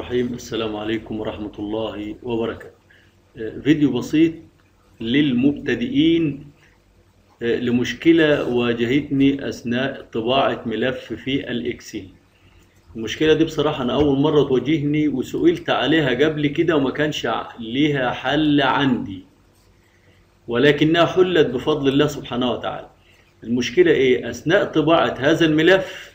الرحيم السلام عليكم ورحمة الله وبركاته آه، فيديو بسيط للمبتدئين آه، لمشكلة واجهتني أثناء طباعة ملف في الإكسل المشكلة دي بصراحة أنا أول مرة تواجهني وسئلت عليها قبل كده وما كانش ع- ليها حل عندي ولكنها حلت بفضل الله سبحانه وتعالى المشكلة إيه؟ أثناء طباعة هذا الملف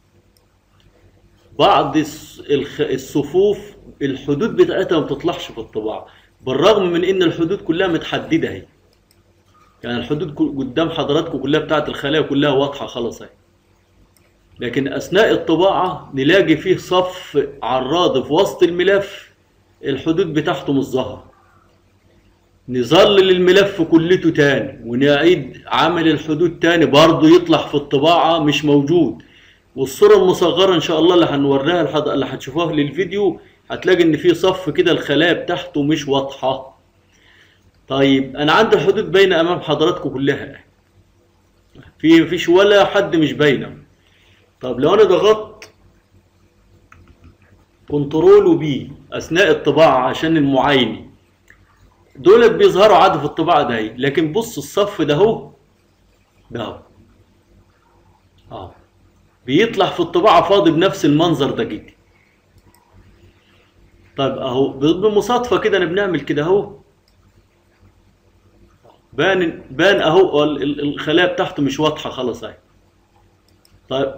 بعض الص- الخ- الصفوف الحدود بتاعتها ما بتطلعش في الطباعة بالرغم من ان الحدود كلها متحددة اهي يعني الحدود كل- قدام حضراتكم كلها بتاعت الخلايا كلها واضحة خلاص اهي لكن اثناء الطباعة نلاقي فيه صف عراض في وسط الملف الحدود بتاعته مش ظاهرة نظلل الملف كلته تاني ونعيد عمل الحدود تاني برضه يطلع في الطباعة مش موجود والصورة المصغرة إن شاء الله اللي هنوريها لحد اللي هتشوفوها للفيديو هتلاقي إن في صف كده الخلايا بتاعته مش واضحة. طيب أنا عندي الحدود باينة أمام حضراتكم كلها. في مفيش ولا حد مش باينة. طب لو أنا ضغطت كنترول وبي أثناء الطباعة عشان المعاينة دولت بيظهروا عادي في الطباعة ده أهي. لكن بص الصف ده أهو ده أهو. أهو. بيطلع في الطباعة فاضي بنفس المنظر ده كده طيب اهو بالمصادفة كده انا بنعمل كده اهو بان بان اهو ال- ال- الخلايا بتاعته مش واضحة خلاص اهي طيب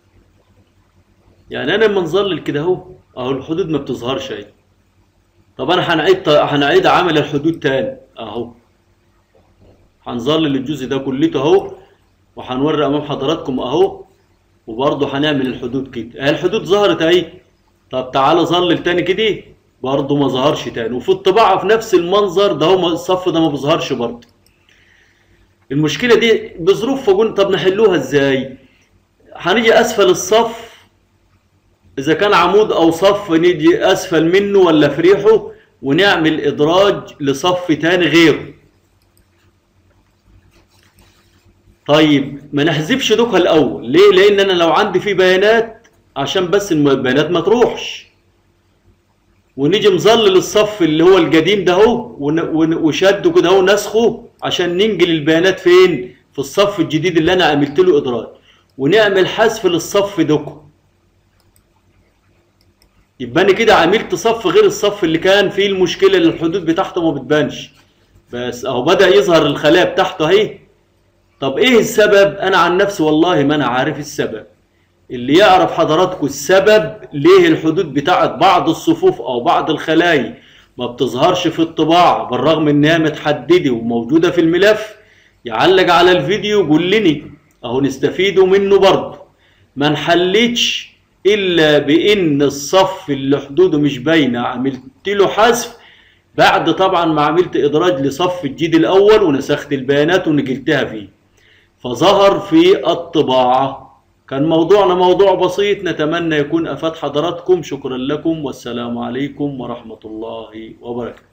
يعني انا لما نظلل كده اهو اهو الحدود ما بتظهرش اهي طب انا هنعيد هنعيد عمل الحدود تاني اهو هنظلل الجزء ده كلته اهو وهنوري امام حضراتكم اهو وبرضه هنعمل الحدود كده اهي الحدود ظهرت اهي طب تعالى ظلل تاني كده برضه ما ظهرش تاني وفي الطباعة في نفس المنظر ده هو الصف ده ما بيظهرش برضه المشكلة دي بظروف فقلنا طب نحلوها ازاي هنيجي اسفل الصف اذا كان عمود او صف نيجي اسفل منه ولا في ريحه ونعمل ادراج لصف تاني غيره طيب ما نحذفش دوكها الاول ليه لان انا لو عندي فيه بيانات عشان بس الم- البيانات ما تروحش ونيجي مظلل الصف اللي هو القديم ده اهو ون- ون- وشده كده اهو نسخه عشان ننقل البيانات فين في الصف الجديد اللي انا عملت له ادراج ونعمل حذف للصف دوكو يبقى انا كده عملت صف غير الصف اللي كان فيه المشكله اللي الحدود بتاعته ما بتبانش بس اهو بدا يظهر الخلايا بتاعته اهي طب ايه السبب انا عن نفسي والله ما انا عارف السبب اللي يعرف حضراتكم السبب ليه الحدود بتاعت بعض الصفوف او بعض الخلايا ما بتظهرش في الطباعة بالرغم انها متحددة وموجودة في الملف يعلق على الفيديو يقول لي اهو نستفيدوا منه برضه ما نحلتش الا بان الصف اللي حدوده مش باينة عملت له حذف بعد طبعا ما عملت ادراج لصف الجديد الاول ونسخت البيانات ونقلتها فيه فظهر في الطباعة كان موضوعنا موضوع بسيط نتمنى يكون أفاد حضراتكم شكرا لكم والسلام عليكم ورحمة الله وبركاته